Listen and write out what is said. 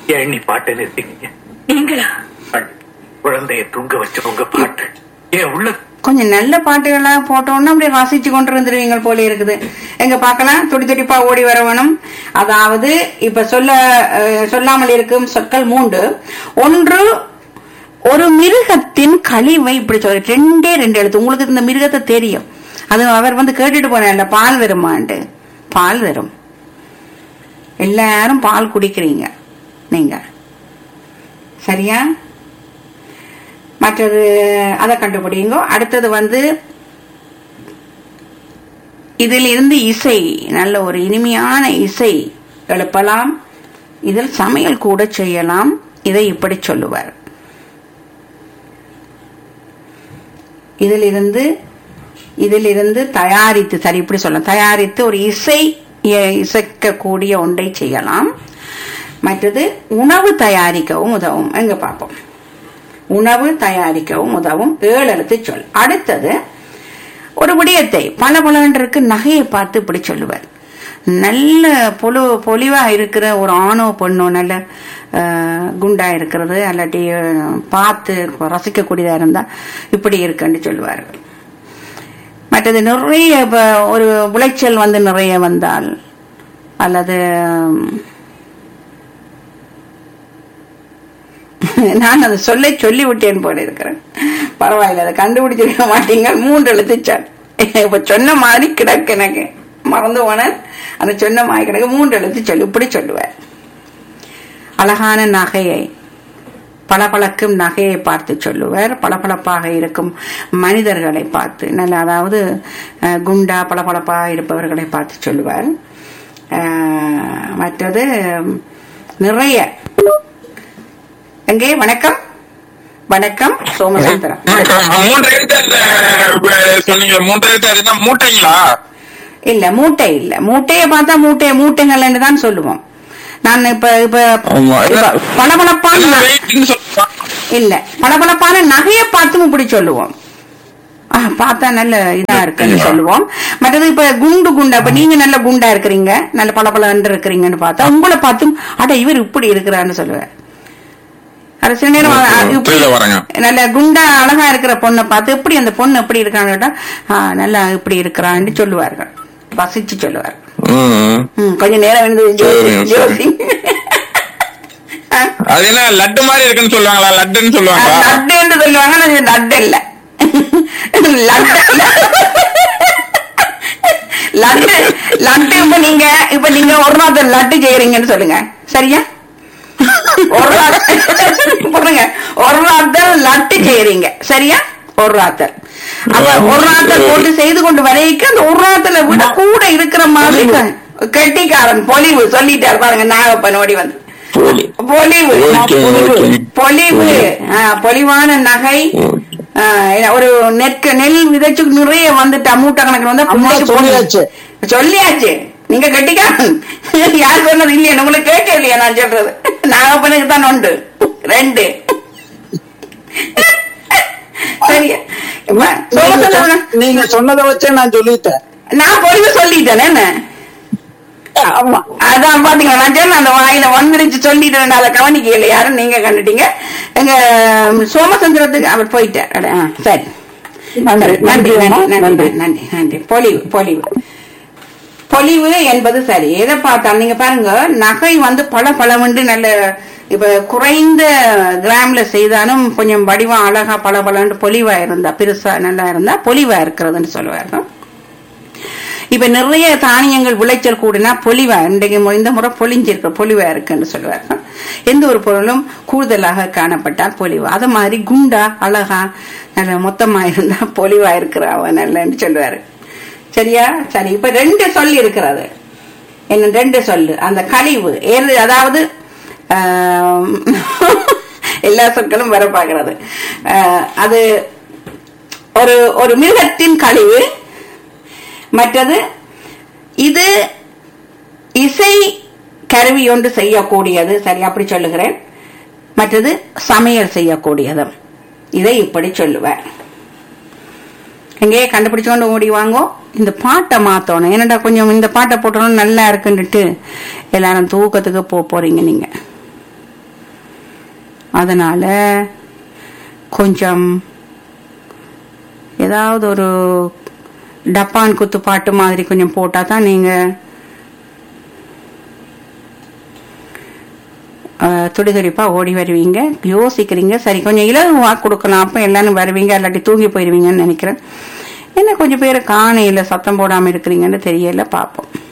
ஏன் நீ பாட்டை நிறுத்திக்கிங்க நீங்களா அண்ணி, குழந்தைய தூங்க வச்ச உங்க பாட்டு ஏன் உள்ள கொஞ்சம் நல்ல பாட்டுகளா போட்டோம்னா அப்படியே ரசிச்சு கொண்டு இருந்துருவீங்க போல இருக்குது எங்க பார்க்கலாம் துடி துடிப்பா ஓடி வர வேணும் அதாவது இப்ப சொல்ல அஹ், சொல்லாமல் இருக்கும் சொற்கள் மூன்று ஒன்று ஒரு மிருகத்தின் கழிவை இப்படி சொல்ற ரெண்டே ரெண்டு எழுத்து உங்களுக்கு இந்த மிருகத்தை தெரியும் அது அவர் வந்து கேட்டுட்டு போன பால் வருமாண்டு பால் வரும் எல்லாரும் பால் குடிக்கிறீங்க நீங்க சரியா மற்றது அதை கண்டுபிடிங்க அடுத்தது வந்து இதில் இருந்து இசை நல்ல ஒரு இனிமையான இசை எழுப்பலாம் இதில் சமையல் கூட செய்யலாம் இதை இப்படி சொல்லுவார் இதில் இருந்து இதிலிருந்து தயாரித்து சரி இப்படி சொல்லலாம் தயாரித்து ஒரு இசை இ- இசைக்கக்கூடிய ஒன்றை செய்யலாம் மற்றது உணவு தயாரிக்கவும் உதவும் எங்க பார்ப்போம் உணவு தயாரிக்கவும் உதவும் ஏழு எழுத்து சொல் அடுத்தது ஒரு விடயத்தை பல பலன்றிருக்கு நகையை பார்த்து இப்படி சொல்லுவார் நல்ல பொலு பொலிவா இருக்கிற ஒரு ஆணோ பெண்ணோ நல்ல அஹ், குண்டா இருக்கிறது அல்லாட்டி அஹ், பார்த்து ரசிக்கக்கூடியதா இருந்தா இப்படி இருக்குன்னு சொல்லுவார்கள் மற்றது நிறைய இப்ப ஒரு விளைச்சல் வந்து நிறைய வந்தால் அல்லது நான் அதை சொல்ல சொல்லி விட்டேன் போல இருக்கிறேன் பரவாயில்ல அதை கண்டுபிடிச்சிருக்க மாட்டீங்க மூன்று எழுத்துச்சால் இப்ப சொன்ன மாதிரி கிடக்கு எனக்கு மறந்து போனேன் அந்த சொன்ன மாதிரி கிடக்கு மூன்று எழுத்து சொல்லு இப்படி சொல்லுவார் அழகான நகையை பளபளக்கும் நகையை பார்த்து சொல்லுவார் பளபளப்பாக இருக்கும் மனிதர்களை பார்த்து நல்ல அதாவது அஹ், குண்டா பளபளப்பாக இருப்பவர்களை பார்த்து சொல்லுவார் அஹ், மற்றது நிறைய எங்கே வணக்கம் வணக்கம் சோமசுந்தரம் மூன்று எழுத்து அஹ், சொன்னீங்க மூன்று எழுத்து அதுனா மூட்டைங்களா இல்ல மூட்டை இல்ல மூட்டையை பார்த்தா மூட்டை மூட்டைங்கள்னு தான் சொல்லுவோம் நான் இப்ப இப்ப ஆமா. இப்ப பளபளப்பான ந- வெயிட்னு சொல்லுவா இல்ல பளபளப்பான நகையை பார்த்தும் இப்படி சொல்லுவோம் ஆ, பார்த்தா நல்ல இதா இருக்குன்னு சொல்லுவோம் மற்றது இப்ப குண்டு குண்டா இப்ப நீங்க நல்ல குண்டா இருக்கிறீங்க நல்ல பளபளன்னு இருக்கிறீங்கன்னு பார்த்தா உங்களை பார்த்தும் அட இவர் இப்படி இருக்கிறான்னு சொல்லுவேன் அது சில நேரம் அ- அ- இப்படி புரியல வரேங்க நல்ல குண்டா அழகா இருக்கிற பொண்ணை பார்த்து எப்படி அந்த பொண்ணு எப்படி இருக்கான்னு கேட்டா "ஆ, நல்லா இப்படி இருக்கிறான்னு சொல்லுவார்கள் வசிச்சு சொல்லுவார்கள் ம். ம், கொஞ்ச நேரம் இருந்து சரிங்க, ஜோசி அது என்ன லட்டு மாதிரி இருக்குன்னு சொல்லுவாங்களா லட்டுன்னு சொல்லுவாங்களா லட்டு என்று சொல்லுவாங்க ஆனா இது லட்டு இல்ல லட்டு லட்டு லட்டு இப்ப நீங்க இப்ப நீங்க ஒரு நாள் லட்டு செய்யறீங்கன்னு சொல்லுங்க சரியா ஒரு ராத்தல் பாருங்க ஒரு ராத்தல் லட்டு செய்யறீங்க சரியா ஒரு ராத்தல் அப்ப ஒரு ராத்தல் போட்டு செய்து கொண்டு வரைக்கும் அந்த ஒரு ராத்தலை விட கூட இருக்கிற மாதிரி கெட்டிக்காரன் பொலிவு சொல்லிட்டாரு பாருங்க நாகப்பன் ஓடி வந்து போலி. பொலிவு ஓகே, பொலிவு ஓகே. பொலிவு ஆ, பொலிவான நகை ஆ, ஒரு நெற்க நெல் விதைச்சு நிறைய வந்துட்டா மூட்டை கணக்குல வந்து அம்மா பிள்ளைக்கு சொல்லியாச்சு. போடணும். சொல்லியாச்சு நீங்க கட்டிக்காரன் யார் சொன்னது இல்லையா உங்களுக்கு கேட்க இல்லையா நான் சொல்றது நாகப்பனுக்கு தான் உண்டு ரெண்டு சரியா இப்ப நீங்க சோமசுந்தரம் சொ- நீங்க சொன்னதை வச்சே நான் சொல்லிட்டேன் நான் பொலிவு சொல்லிட்டேன் என்ன ஆமா அதான் பாத்தீங்களா நான் சொன்னேன் அந்த வாயில வந்துருச்சு சொல்லிட்டு அதை கவனிக்கல யாரும் நீங்க கண்டுட்டீங்க எங்க ம், சோமசுந்தரத்துக்கு அவர் போயிட்டார் அட, ஆ, சரி நன்றி நன்றி நன்றி அம்மா, நன்றி நன்றி நன்றி நன்றி நன்றி பொலிவு பொலிவு பொலிவு என்பது சரி எதை பார்த்தாலும் நீங்க பாருங்க நகை வந்து பல பலவண்டு நல்ல இப்ப குறைந்த கிராம்ல செய்தாலும் கொஞ்சம் வடிவம் அழகா பல பலண்டு பொலிவா இருந்தா பெருசா நல்லா இருந்தா பொலிவா இருக்கிறதுன்னு சொல்லுவார்கள் இப்ப நிறைய தானியங்கள் விளைச்சல் கூடினா பொலிவா இன்றைக்கு மு- இந்த முறை பொலிஞ்சிருக்க பொலிவா இருக்குன்னு சொல்லுவாங்க எந்த ஒரு பொருளும் கூடுதலாக காணப்பட்டால் பொலிவா அது மாதிரி குண்டா அழகா நல்ல மொத்தமா இருந்தா பொலிவா இருக்கிறாவ நல்லன்னு சொல்லுவாரு சரியா சரி இப்ப ரெண்டு சொல் இருக்கிறது என்ன ரெண்டு சொல்லு அந்த கழிவு ஏறு அதாவது ஆம், எல்லா சொற்களும் வர பார்க்கிறது ஆஹ், அது ஒரு ஒரு மிருகத்தின் கழிவு மற்றது இது இசை கருவி ஒன்று செய்யக்கூடியது சரி அப்படி சொல்லுகிறேன் மற்றது சமையல் செய்யக்கூடியதும் இதை இப்படி சொல்லுவேன் எங்கேயே கண்டுபிடிச்சு கொண்டு ஓடி வாங்கோ இந்த பாட்டை மாத்தணும் என்னடா கொஞ்சம் இந்த பாட்டை போட்டோம்னா நல்லா இருக்குன்னுட்டு எல்லாரும் தூக்கத்துக்கு போக போறீங்க நீங்க அதனால கொஞ்சம் ஏதாவது ஒரு டப்பான் குத்து பாட்டு மாதிரி கொஞ்சம் போட்டா தான் நீங்க அஹ், துடிதுடிப்பா ஓடி வருவீங்க யோசிக்கிறீங்க சரி கொஞ்சம் இலகுவா கொடுக்கலாம் அப்ப எல்லாரும் வருவீங்க இல்லாட்டி தூங்கி போயிருவீங்கன்னு நினைக்கிறேன் என்ன கொஞ்சம் பேர் காணையில சத்தம் போடாம இருக்கிறீங்கன்னு தெரியல பாப்போம்